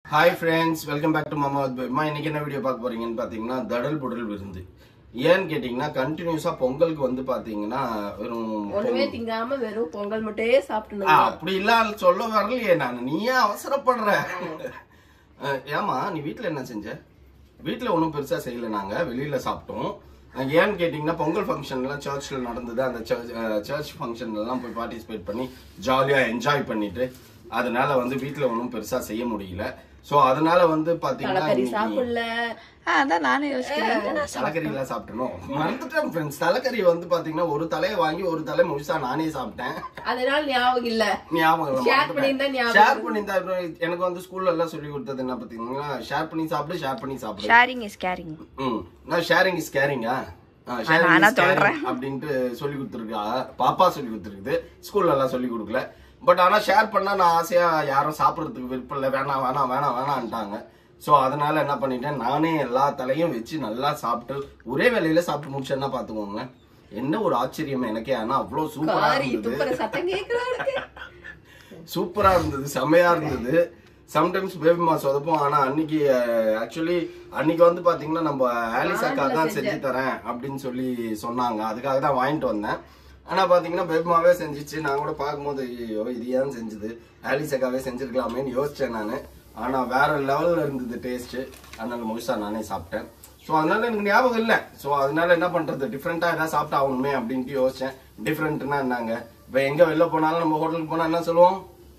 Hi friends welcome back to மாமா அம்மா இன்னைக்கு என்ன வீடியோ பார்க்க போறீங்கன்னு பார்த்தீங்கன்னா தடல் புடல் விருந்து ஏன்னு கேட்டிங்கன்னா கண்டினியூஸாக பொங்கலுக்கு வந்து பார்த்தீங்கன்னா வெறும் ஒண்ணுமே திங்காம வெறும் பொங்கல் மட்டுமே ஆ, சாப்பிட்டு அப்படி இல்லாம சொல்ல வரலையே நான் நீ ஏன் அவசரப்படுற அஹ், ஏம்மா நீ வீட்டில் என்ன செஞ்ச வீட்டில் ஒன்றும் பெருசாக செய்யல நாங்கள் வெளியில் சாப்பிட்டோம் அஹ், ஏன்னு கேட்டிங்கன்னா பொங்கல் ஃபங்க்ஷன்லாம் சர்ச்சில் நடந்தது அந்த சர்ச் சர்ச் ஃபங்க்ஷன்லாம் போய் பார்ட்டிசிபேட் பண்ணி ஜாலியாக என்ஜாய் பண்ணிட்டு அதனால வந்து வீட்டில் ஒன்றும் பெருசாக செய்ய முடியல ஸோ அதனால வந்து பார்த்தீங்கன்னா தலைக்கறி இன்னைக்கு- சாப்பிடல ஆ, அதான் நானே யோசிக்கிறேன் தலைக்கறி எல்லாம் சாப்பிட்டணும் மறந்துட்டேன் ஃப்ரெண்ட்ஸ் தலைக்கறி வந்து பாத்தீங்கன்னா ஒரு தலையை வாங்கி ஒரு தலை முழுசா நானே சாப்பிட்டேன் அதனால ஞாபகம் இல்ல ஞாபகம் Share பண்ணியிருந்தா ஞாபகம் ஷேர் பண்ணியிருந்தா அப்புறம் எனக்கு வந்து ஸ்கூல்ல எல்லாம் சொல்லி கொடுத்தது என்ன பாத்தீங்கன்னா ஷேர் பண்ணி சாப்பிடு ஷேர் பண்ணி சாப்பிடு ஷேரிங் இஸ் கேரிங் ம் நான் ஷேரிங் இஸ் கேரிங்கா நானா சொல்றேன். அப்படின்ட்டு சொல்லி கொடுத்துருக்கா பாப்பா சொல்லி கொடுத்துருக்குது ஸ்கூல்ல எல்லாம் சொல்லி கொடுக்கல பட் ஆனா ஷேர் பண்ணா நான் ஆசையா யாரும் சாப்பிடறதுக்கு விருப்பம் இல்லை வேணாம் வேணாம் வேணாம் வேணான்ட்டாங்க ஸோ அதனால என்ன பண்ணிட்டேன் நானே எல்லா தலையும் வச்சு நல்லா சாப்பிட்டு ஒரே வேலையில சாப்பிட்டு முடிச்சேன்னா பாத்துக்கோங்க என்ன ஒரு ஆச்சரியம் எனக்கே ஆனா அவ்வளவு சூப்பரா காரி இருந்தது துப்புற சத்தம் கேக்குறாரு சூப்பரா இருந்தது செம்மையா இருந்தது சம்டைம்ஸ் பேபி மா சொதப்போம் ஆனா அன்னைக்கு ஆக்சுவலி அன்னைக்கு வந்து பாத்தீங்கன்னா நம்ம ஆலிஸ் அக்கா தான் செஞ்சு தரேன் அப்படின்னு சொல்லி சொன்னாங்க அதுக்காக தான் வாங்கிட்டு வந்தேன் ஆனா பாத்தீங்கன்னா பேபிமாவே செஞ்சுச்சு நான் கூட பார்க்கும்போது ஐயோ இது ஏன் செஞ்சது ஆலிஸ் அக்காவே செஞ்சிருக்கலாமேன்னு யோசிச்சேன் நான் ஆனா வேற லெவல்ல இருந்தது டேஸ்ட் அதனால முழுசா நானே சாப்பிட்டேன் ஸோ அதனால எனக்கு ஞாபகம் இல்லை ஸோ அதனால என்ன பண்றது டிஃப்ரெண்டா ஏதாவது சாப்பிட்டு ஆகணுமே அப்படின்ட்டு யோசிச்சேன் டிஃப்ரெண்ட்னா என்னங்க இப்போ எங்க வெளில போனாலும் நம்ம ஹோட்டலுக்கு போனா என்ன சொல்லுவோம்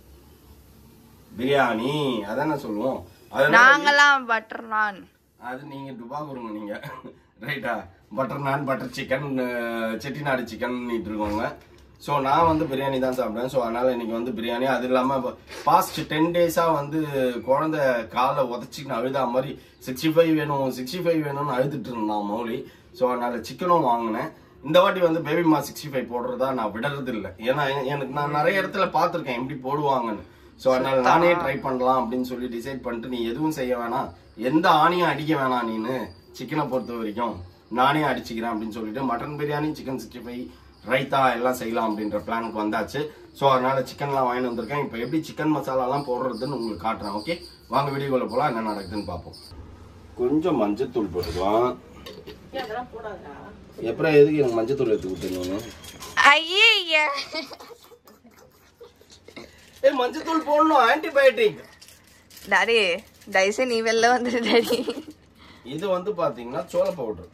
பிரியாணி அதானே சொல்லுவோம் அதனால நாங்கெல்லாம் பட்டர் நான் அது நீங்க டுபாகூருங்க நீங்க ரைட்டா butter naan butter chicken Chettinad chicken இருக்கோங்க ஸோ நான் வந்து பிரியாணி தான் சாப்பிட்டேன் ஸோ அதனால இன்னைக்கு வந்து பிரியாணி அது இல்லாமல் பாஸ்ட் டென் டேஸாக வந்து குழந்தை காலை உதச்சின்னு அழுதா மாதிரி சிக்ஸ்டி ஃபைவ் வேணும் சிக்ஸ்டி ஃபைவ் வேணும்னு அழுதுட்டு இருந்தான் மௌலி ஸோ அதனால சிக்கனும் வாங்கினேன் இந்த வாட்டி வந்து பேபி மா சிக்ஸ்டி ஃபைவ் போடுறதா நான் விடுறது இல்லை ஏன்னா எனக்கு நான் நிறைய இடத்துல பார்த்துருக்கேன் எப்படி போடுவாங்கன்னு ஸோ அதனால நானே ட்ரை பண்ணலாம் அப்படின்னு சொல்லி டிசைட் பண்ணிட்டு நீ எதுவும் செய்ய வேணாம் எந்த ஆணியும் அடிக்க வேணாம் நீனு சிக்கனை பொறுத்த வரைக்கும் நானே அடிச்சுக்கிறேன் அப்படின்னு சொல்லிட்டு mutton biryani chicken sixty five raita எல்லாம் செய்யலாம் அப்படின்ற பிளானுக்கு வந்தாச்சு ஸோ அதனால சிக்கன்லாம் வாங்கிட்டு வந்திருக்கேன் இப்போ எப்படி சிக்கன் மசாலாலாம் போடுறதுன்னு உங்களுக்கு காட்டுறேன் ஓகே வாங்க வீடியோக்குள்ள போகலாம் என்ன நடக்குதுன்னு பார்ப்போம் கொஞ்சம் மஞ்சத்தூள் போட்டுக்கலாம் அதெல்லாம் போடாதா எப்பறம் எதுக்கு எனக்கு மஞ்சத்தூள் எடுத்து கொடுத்தீங்க ஐயே ஏ மஞ்சத்தூள் போடணும் ஆன்டிபயோட்டிக் டாடி டைஸே நீ வெளில வந்துடு டாடி இது வந்து பாத்தீங்கன்னா சோள பவுடர்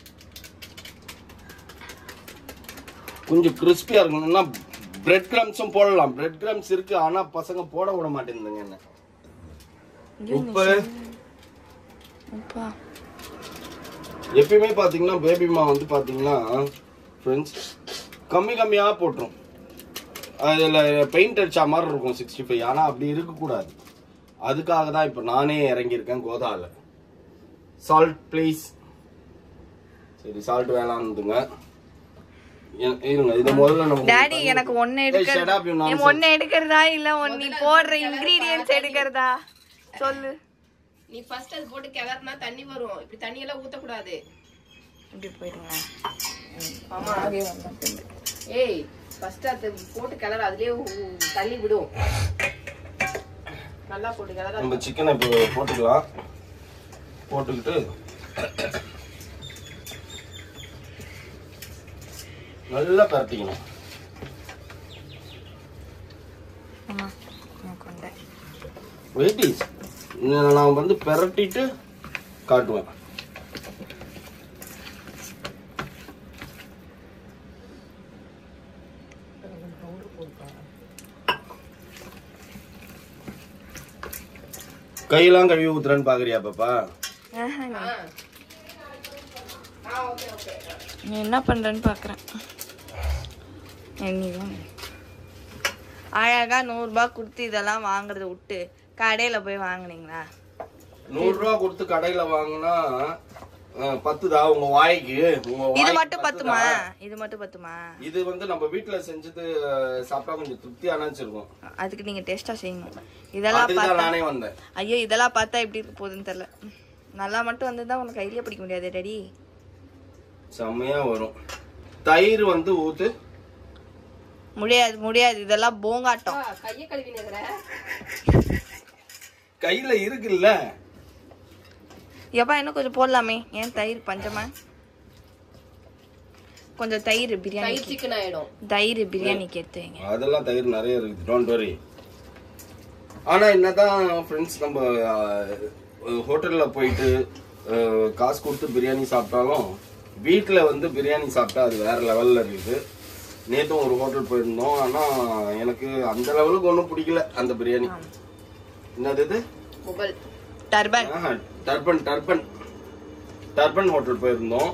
கொஞ்சம் கிறிஸ்பியா இருக்கணும்னா பிரெட் கிரம்ஸும் போடலாம் பிரெட் கிரம்ஸ் இருக்கு ஆனா பசங்க போட விட மாட்டேங்குதுங்க என்ன உப்பு அப்பா எப்பயுமே பாத்தீங்கன்னா பேபிமா வந்து பாத்தீங்கன்னா ஃப்ரெண்ட்ஸ் கம்மி கம்மியா போட்டுரும் அதுல பெயிண்ட் அடிச்ச மாதிரி இருக்கும் சிக்ஸ்டி ஃபைவ் ஆனா அப்படி இருக்கக்கூடாது அதுக்காக தான் இப்போ நானே இறங்கியிருக்கேன் கோதால சால்ட் ப்ளீஸ் சரி சால்ட் வேணாம்னுதுங்க இ- இருங்க இது முதல்ல நம்ம டாடி எனக்கு ஒண்ணு Hey, shut up, you எடுக்கிறது nonsense. ஒண்ணு எடுக்கிறதா இல்ல ஒன்னு நீ போடுற இன்கிரீடியன்ஸ் எடுக்கிறதா சொல்லு நீ ஃபர்ஸ்ட் அது போட்டு கிளறினா தண்ணி வரும் இப்படி தண்ணி எல்லாம் ஊத்த கூடாது இப்படி போயிடுங்க ஆமா ஏய் ஃபர்ஸ்ட் அது போட்டு கிளற அதுலயே ஊ- தண்ணி விடும் நல்லா போட்டு கிளற நம்ம சிக்கனை இப்போ போட்டுக்கலாம் போட்டுக்கிட்டு நல்லா பரட்டிக்கணும் ஆமா நான் கொண்டேன் வெயிட்டிஸ் நான் வந்து பெரட்டிட்டு காட்டுவேன் கையெல்லாம் கழுவி ஊத்துறேன்னு பாக்குறியா பாப்பா ஆஹாங்க. நீ என்ன பண்றேன்னு பாக்குறேன் என்னைக்கும் அழகா நூறு ரூபாய் கொடுத்து இதெல்லாம் வாங்குறத விட்டு கடையில போய் வாங்குனீங்களா நூறு ரூபா கொடுத்து கடையில வாங்கினா பத்துதா உங்க வாய்க்கு உங்க இது வாய்க்கு மட்டும் பத்துமா பத்துதா? இது மட்டும் பத்துமா இது வந்து நம்ம வீட்ல செஞ்சது அஹ், சாப்பிட்டா கொஞ்சம் திருப்தியானாச்சு இருக்கும் அதுக்கு நீங்க டேஸ்டா செய்யணும் இதெல்லாம் அதுக்கு பார்த்தா தான் நானே வந்தேன் ஐயோ இதெல்லாம் பார்த்தா எப்படி இருக்க போகுதுன்னு தெரியல நல்லா மட்டும் வந்ததுதான் உனக்கு கையிலே பிடிக்க முடியாது டேடி செம்மையா வரும் தயிர் வந்து ஊத்து முடியாது முடியாது இதெல்லாம் போங்காட்டம் கைய கழுவி நிக்கிற கையில இருக்குல்ல எப்பா இன்னும் கொஞ்சம் போடலாமே ஏன் தயிர் பஞ்சமா கொஞ்சம் தயிர் பிரியாணி தயிர் சிக்கன் ஆயிடும் தயிர் பிரியாணிக்கு எடுத்து வைங்க அதெல்லாம் தயிர் நிறைய இருக்குது டோன்ட் வரி ஆனா என்னதான் ஃப்ரெண்ட்ஸ் நம்ம ஹோட்டல்ல போயிட்டு அஹ், காசு கொடுத்து பிரியாணி சாப்பிட்டாலும் வீட்டில் வந்து பிரியாணி சாப்பிட்டா அது வேற லெவல்ல இருக்குது நேற்றும் ஒரு ஹோட்டல் போயிருந்தோம் ஆனா எனக்கு அந்த லெவலுக்கு ஒன்றும் பிடிக்கல அந்த பிரியாணி என்னது இது முகல் டர்பன் ஆஹா, டர்பன் டர்பன் டர்பன் ஹோட்டல் போயிருந்தோம்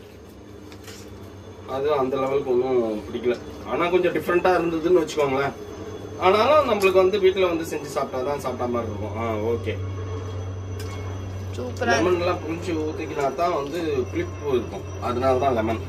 அது அந்த லெவலுக்கு ஒன்றும் பிடிக்கல ஆனால் கொஞ்சம் டிஃப்ரெண்ட்டாக இருந்ததுன்னு வச்சுக்கோங்களேன் ஆனாலும் நம்மளுக்கு வந்து வீட்டில் வந்து செஞ்சு சாப்பிட்டா தான் சாப்பிட்டா மாதிரி இருக்கும் ஆ ஓகே சூப்பரா லெமன்லாம் புளிச்சு ஊற்றிக்கினா தான் வந்து புளிப்பு இருக்கும் அதனால தான் லெமன்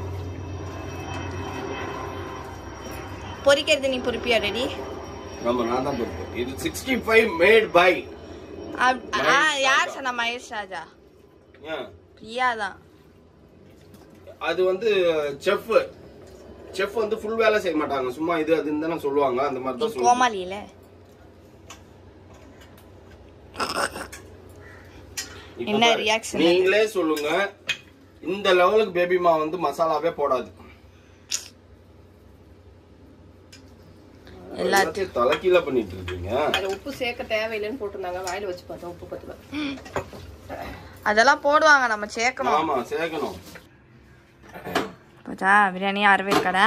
பொரிக்கிறது நீ பொறுப்பியா ரெடி நம்ம நான் தான் பொறுப்பு இது சிக்ஸ்டி ஃபைவ் மேட் பை யார் சொன்னா மகேஷ் ராஜா ஏன் பிரியா தான் அது வந்து செஃப் செஃப் வந்து ஃபுல் வேலை செய்ய மாட்டாங்க சும்மா இது அதுன்னு தானே சொல்லுவாங்க அந்த மாதிரி நீ தான் சொல்லுவாங்க கோமாளியில இப்ப என்ன பாரு, reaction நீங்களே சொல்லுங்க இந்த லெவலுக்கு பேபிமா வந்து மசாலாவே போடாது எல்லாத்தையும் தலைக்கீழ பண்ணிட்டு இருக்கீங்க அது உப்பு சேர்க்க தேவையில்லைன்னு போட்டிருந்தாங்க வாயில வச்சு பார்த்தோம் உப்பு பத்தல அதெல்லாம் போடுவாங்க நம்ம சேர்க்கணும் ஆமா சேர்க்கணும் போச்சா பிரியாணி அறுவை கடை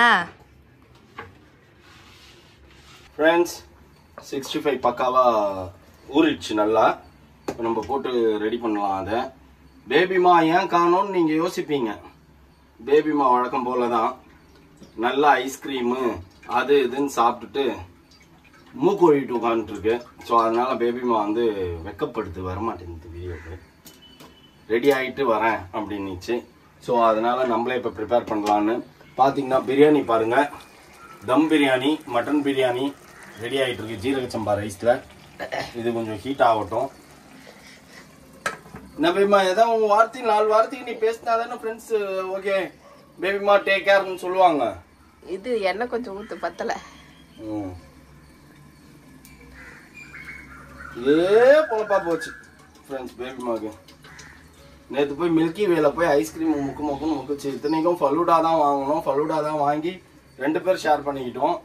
ஃப்ரெண்ட்ஸ் சிக்ஸ்டி ஃபைவ் பக்காவா ஊறிடுச்சு நல்லா இப்ப நம்ம போட்டு ரெடி பண்ணலாம் அதை பேபிமா ஏன் காணோம்னு நீங்க யோசிப்பீங்க பேபிமா வழக்கம் போல தான் நல்லா ஐஸ்கிரீமு அது இதுன்னு சாப்பிட்டுட்டு மூக்கு ஒழிட்டு உட்காந்துருக்கு ஸோ அதனால பேபிமா வந்து வெக்கப்படுத்து வரமாட்டேங்குது வீடியோக்கு ரெடி ஆகிட்டு வரேன் அப்படின்னுச்சு ஸோ அதனால நம்மளே இப்போ ப்ரிப்பேர் பண்ணலான்னு பார்த்தீங்கன்னா பிரியாணி பாருங்க தம் பிரியாணி மட்டன் பிரியாணி ரெடி ஆகிட்டு இருக்கு ஜீரக சம்பா ரைஸில் இது கொஞ்சம் ஹீட் ஆகட்டும் என்ன பேபிமா ஏதாவது உங்க வார்த்தை நாலு வார்த்தைக்கு நீ பேசினா தானே ஃப்ரெண்ட்ஸ் ஓகே பேபிமா டேக் கேர்னு சொல்லுவாங்க இது எண்ணெய் கொஞ்சம் ஊத்து பத்தல ம். இதே பொழப்பா போச்சு ஃப்ரெண்ட்ஸ் பேபிமாக்கு நேற்று போய் மில்கி வேல போய் ஐஸ்கிரீம் முக்கு முக்குன்னு முக்குச்சு இத்தனைக்கும் ஃபலூடா தான் வாங்கணும் ஃபலூடா தான் வாங்கி ரெண்டு பேர் ஷேர் பண்ணிக்கிட்டோம்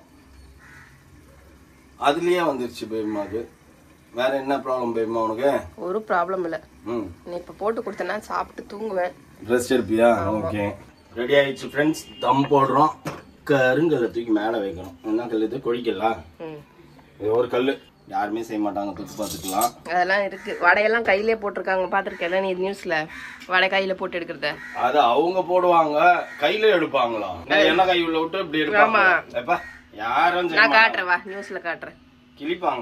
அதுலயே வந்துருச்சு பேபிமாக்கு வேற என்ன ப்ராப்ளம் பேபிமா உனக்கு ஒரு ப்ராப்ளம் இல்ல ம் நீ இப்ப போட்டு கொடுத்தனா சாப்பிட்டு தூங்குவேன் ரெஸ்ட் எடுப்பியா ஓகே ரெடி ஆயிடுச்சு ஃப்ரெண்ட்ஸ் தம் போடுறோம் கருங்கல்லை தூக்கி மேலே வைக்கணும் என்ன கல் இது கொழிக்கல்லா ம். இது ஒரு கல் யாருமே செய்ய மாட்டாங்க தூக்கி பார்த்துக்கலாம் அதெல்லாம் இருக்கு வடையெல்லாம் கையிலே போட்டிருக்காங்க பாத்திருக்கேன் நீ நியூஸ்ல வடை கையில போட்டு எடுக்கிறத அது அவங்க போடுவாங்க கையில எடுப்பாங்களா என்ன கை உள்ள விட்டு இப்படி எடுப்பாங்க எப்பா யாரும் செய்ய நான் மாட்டாங்க. காட்டுறேன் வா நியூஸ்ல காட்டுறேன் கிழிப்பாங்க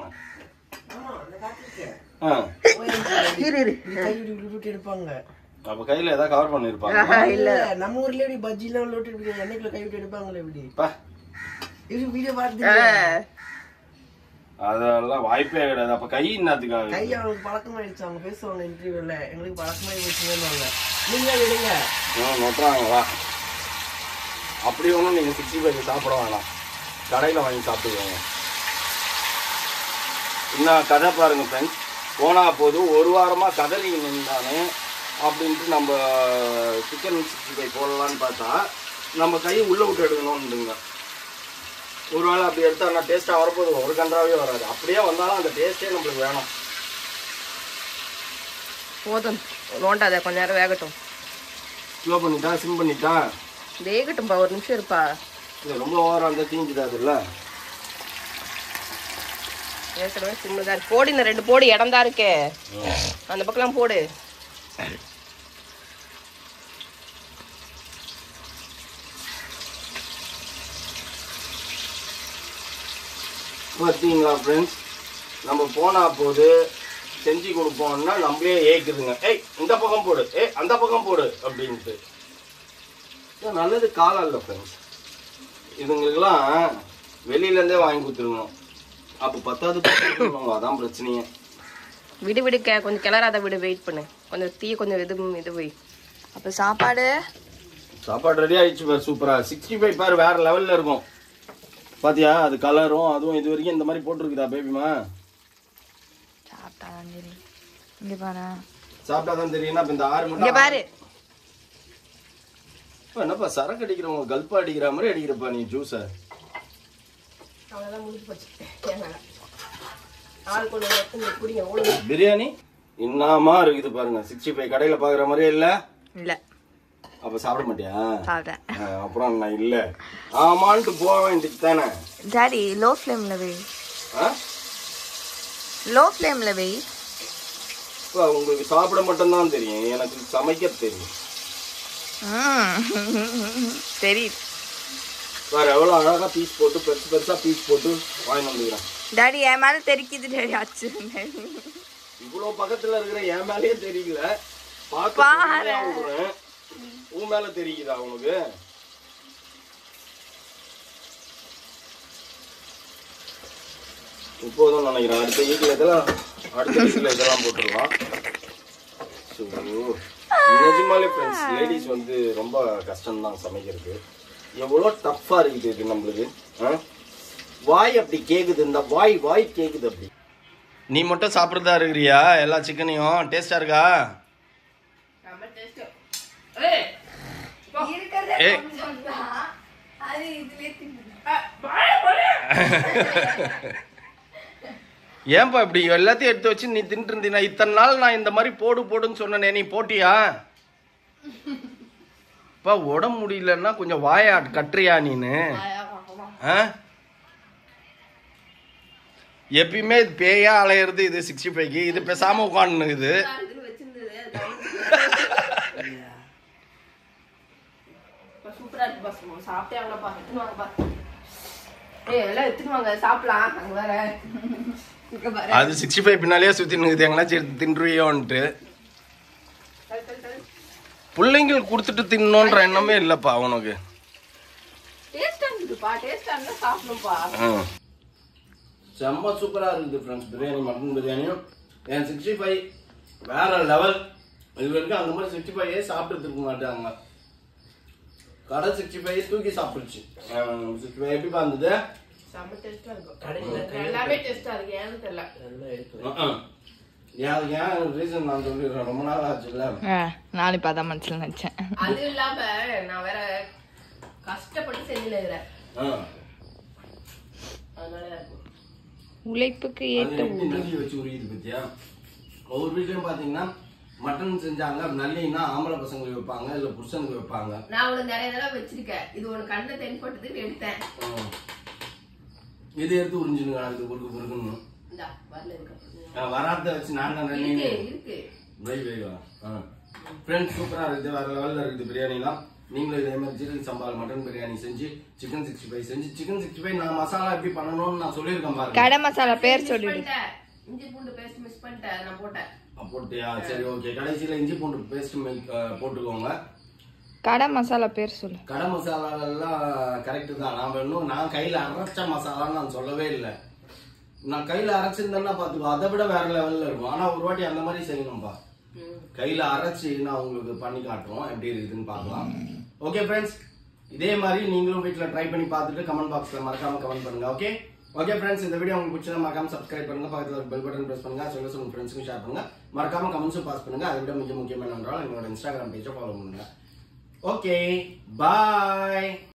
ஆ. இரு இரு கை விட்டு விட்டு விட்டு எடுப்பாங்க அப்ப கையில ஏதாவது கவர் பண்ணிருப்பாங்க இல்ல இல்ல நம்ம ஊர்ல எப்படி பஜ்ஜி எல்லாம் விட்டு எடுப்பாங்க எண்ணெய்க்குள்ள கை விட்டு எடுப்பாங்களே எப்படி அப்பா, இது வீடியோ பார்த்து அதெல்லாம் வாய்ப்பே கிடையாது அப்ப கை என்னத்துக்காக கை அவங்களுக்கு பழக்கமாயிடுச்சு அவங்க பேசுவாங்க இன்டர்வியூல எங்களுக்கு பழக்கமாயி போச்சுன்னு நீங்க எடுங்க ஆ, நொட்டுறாங்க வா அப்படி ஒன்றும் நீங்கள் சிக்ஸ்டி ஃபைவ் சாப்பிட வேணாம் கடையில் வாங்கி சாப்பிட்டுக்கோங்க இன்னும் கதை பாருங்க ஃப்ரெண்ட்ஸ் போனா போது ஒரு வாரமாக கதறி நின்றானே அப்படின்ட்டு நம்ம சிக்கன் சிக்ஸ்டி ஃபைவ் போடலான்னு பார்த்தா நம்ம கை உள்ளே விட்டு எடுக்கணும்னுங்க ஒருவேளை அப்படி எடுத்தா டேஸ்ட்டாக வரப்போது ஒரு கன்றாவே வராது அப்படியே வந்தாலும் அந்த டேஸ்ட்டே நம்மளுக்கு வேணும் போதும் நோண்டாத கொஞ்ச நேரம் வேகட்டும் ஸ்லோ பண்ணிட்டா சிம் பண்ணிட்டா வேகட்டும்பா ஒரு நிமிஷம் இருப்பா இது ரொம்ப ஓவராக இருந்தால் தீஞ்சுதாதுல்ல ஏற்கனவே சிம்மு தான் இருக்கு. போடு இந்த ரெண்டு போடு இடம் தான் இருக்கே அந்த பக்கம்லாம் போடு பார்த்தீங்களா ஃப்ரெண்ட்ஸ் நம்ம போனா போது செஞ்சு கொடுப்போம்னா நம்மளே ஏக்குதுங்க ஏய் இந்த பக்கம் போடு ஏய் அந்த பக்கம் போடு அப்படின்ட்டு இது நல்லது காலம் இல்லை ஃப்ரெண்ட்ஸ் இதுங்களுக்கெல்லாம் வெளியிலேருந்தே வாங்கி கொடுத்துருங்க அப்போ பத்தாவது கொடுக்கணும், அதான் பிரச்சனையே விடு விடு கே கொஞ்சம் கிளறாத விடு வெயிட் பண்ணு கொஞ்சம் தீ கொஞ்சம் இது இது வை அப்ப சாப்பாடு சாப்பாடு ரெடி ஆயிடுச்சு பாரு சூப்பரா சிக்ஸ்டி ஃபைவ் பாரு வேற லெவல்ல இருக்கும் பாத்தியா அது கலரும் அதுவும் இது வரைக்கும் இந்த மாதிரி போட்டிருக்குதா பேபிமா சாப்பிட்டா அதான் தெரியும் இங்க பாரு சாப்பிட்டாதான் தெரியும் அப்ப இந்த ஆறு இங்க மட்டும் பாரு இப்ப என்னப்பா சரக்கு அடிக்கிறவங்க கல்ப்பா அடிக்கிற மாதிரி அடிக்கிறப்பா நீ ஜூஸ அவ்வளோதான் முடிஞ்சு போச்சு தேங்காய் ஆள் கொண்டு வந்து எடுத்து குடிங்க ஒழுங்கு பிரியாணி இன்னமா இருக்குது பாருங்க சிக்ஸ்டி ஃபைவ் கடையில பாக்குற மாதிரியே இல்ல இல்ல அப்ப சாப்பிட மாட்டியா சாப்பிட்டேன் ஆ, அப்புறம் நான் இல்ல ஆமான்ட்டு போக வேண்டியது தானே டாடி லோ ஃப்ளேம்ல வை ஆ? லோ ஃப்ளேம்ல வை இப்ப உங்களுக்கு சாப்பிட மட்டும்தான் தெரியும் எனக்கு சமைக்க தெரியும் ம். தெரியுது வேற எவ்வளவு அழகா பீஸ் போட்டு பெருசு பெருசா பீஸ் போட்டு வாங்கி வந்துக்கிறேன் டாடி என் மேல தெரிக்குது டாடி அச்சு இவ்வளவு பக்கத்துல இருக்கிற என் மேலயே தெரியல பாரு. பாக்க உன் மேல தெரியுதா உனக்கு இப்போதும் நினைக்கிறேன் அடுத்த வீட்டுல இதெல்லாம் அடுத்த வீட்டுல இதெல்லாம் போட்டுருவான் So, நிஜமாலே ஃப்ரெண்ட்ஸ் லேடிஸ் வந்து ரொம்ப கஷ்டம்தான் சமைக்கிறது எவ்வளோ டஃப்பாக இருக்குது இது நம்மளுக்கு ஆ? வாய் அப்படி கேக்குது இந்த வாய் வாய் கேக்குது அப்படி நீ மட்டும் சாப்பிட்றதா இருக்கிறியா எல்லா சிக்கனையும் டேஸ்டா இருக்கா செம்ம டேஸ்ட் ஏய் ஏய் ஏன்பா இப்படி எல்லாத்தையும் எடுத்து வச்சு நீ தின்ட்டு இருந்தீனா இத்தனை நாள் நான் இந்த மாதிரி போடு போடுன்னு சொன்னனே நீ போட்டியா பா உடம்பு முடியலன்னா கொஞ்சம் வாயா கட்டுறியா நீனு ஆ? எப்பயுமே இது பேயா அலையிறது இது சிக்ஸ்டி ஃபைவ்க்கு இது பேசாம உட்காந்து இது இதுன்னு வச்சிருந்தது சூப்பரா இருக்கு பாஸ் சாப்பிட்டே அவங்களப்பா எடுத்துன்னு வாங்கப்பா ஏய் எல்லாம் எடுத்துன்னு வாங்க சாப்பிடலாம் அங்க வேற இங்க பாரு அது சிக்ஸ்டி ஃபைவ் பின்னாலேயே சுற்றி நிற்குது எங்கேனாச்சும் எடுத்து தின்றுவியோன்ட்டு தள்ளு, தள்ளு, தள்ளு. பிள்ளைங்களுக்கு கொடுத்துட்டு தின்னோன்ற எண்ணமே இல்லைப்பா அவனுக்கு டேஸ்டா இருக்குதுப்பா டேஸ்டா இருந்தா சாப்பிடணும்ப்பா செம்ம சூப்பரா இருக்குது ஃப்ரெண்ட்ஸ் பிரியாணி மட்டன் பிரியாணியும் என் சிக்ஸ்டி ஃபைவ் வேற லெவல் இது வரைக்கும் அந்த மாதிரி சிக்ஸ்டி ஃபைவ் சாப்பிட்டு இருக்க மாட்டாங்க கடை சிக்ஸ்டி ஃபைவ் தூக்கி சாப்பிடுச்சு சிக்ஸ்டி ஃபைவ் எப்படி இருந்தது செம்ம டேஸ்டா இருக்கும் கடையில் எல்லாமே டேஸ்டா இருக்கு ஏன்னு தெரியல நல்லா எடுத்து அஹ். ஏன் ஏன் ரீசன் நான் சொல்லிடுறேன் ரொம்ப நாள் ஆச்சுல்ல நானும் இப்போ அதான் மனசில் நினச்சேன் அது இல்லாம நான் வேற கஷ்டப்பட்டு செஞ்சுல இருக்கிறேன் அஹ். அதனால இருக்கும் உழைப்புக்கு அது ஏற்ற எப்படி நல்லி வச்சு உரியுது பத்தியா ஒவ்வொரு வீட்லயும் பாத்தீங்கன்னா மட்டன் செஞ்சாங்க நல்லின்னா ஆம்பளை பசங்களுக்கு வைப்பாங்க இல்ல புருஷனுக்கு வைப்பாங்க நான் உனக்கு நிறைய தடவை வச்சிருக்கேன் இது உனக்கு கண்ணை தென்பட்டதுன்னு எடுத்தேன் அஹ். இது எடுத்து உறிஞ்சுனுங்க அது குறுக்கு குறுக்குன்னு இந்தா வரல இருக்கு நான் வராத வச்சு நான் தான் இருக்கு ரெண்டு இருக்கு வை வைவா ஃப்ரெண்ட்ஸ் சூப்பரா இருக்குது வேற லெவல்ல இருக்குது பிரியாணிலாம் நீங்களும் இதே மாதிரி ஜீரக சம்பால் மட்டன் பிரியாணி செஞ்சு சிக்கன் சிக்ஸ்டி ஃபைவ் செஞ்சு சிக்கன் சிக்ஸ்டி ஃபைவ் நான் மசாலா எப்படி பண்ணணும்னு நான் சொல்லியிருக்கேன் பாருங்க கடை மசாலா பேர் miss சொல்லிடு பண்ணிட்டேன். இஞ்சி பூண்டு பேஸ்ட் மிஸ் பண்ணிட்டேன் நான் போட்டேன் போட்டியா சரி ஓகே கடைசியில இஞ்சி பூண்டு பேஸ்ட் போட்டுக்கோங்க கடை மசாலா பேர் சொல்லு கடை மசாலாலாம் கரெக்டு தான் நான் இன்னும் நான் கையில அரைச்ச மசாலான்னு நான் சொல்லவே இல்லை நான் கையில அரைச்சிருந்தேன்னா பாத்துக்கோ அதை விட வேற லெவல்ல இருக்கும் ஆனா ஒரு வாட்டி அந்த மாதிரி செய்யணும்பா கையில அரைச்சு நான் உங்களுக்கு பண்ணி காட்டுறோம் எப்படி இருக்குதுன்னு பார்க்கலாம் ஓகே ஃப்ரெண்ட்ஸ் இதே மாதிரி நீங்களும் வீட்டில் ட்ரை பண்ணி பார்த்துட்டு கமெண்ட் பாக்ஸ்ல மறக்காம கமெண்ட் பண்ணுங்க ஓகே ஓகே ஃப்ரெண்ட்ஸ் இந்த வீடியோ உங்களுக்கு பிடிச்சா மறக்காம சப்ஸ்கிரைப் பண்ணுங்க பக்கத்தில் பெல் பட்டன் பிரஸ் பண்ணுங்க சொல்ல சொல்லுங்க ஃப்ரெண்ட்ஸ்க்கும் ஷேர் பண்ணுங்க மறக்காம கமெண்ட்ஸும் பாஸ் பண்ணுங்க அதை விட மிக முக்கியமான என்றால் எங்களோட இன்ஸ்டாகிராம் பேஜை ஃபாலோ பண்ணுங்க ஓகே பாய்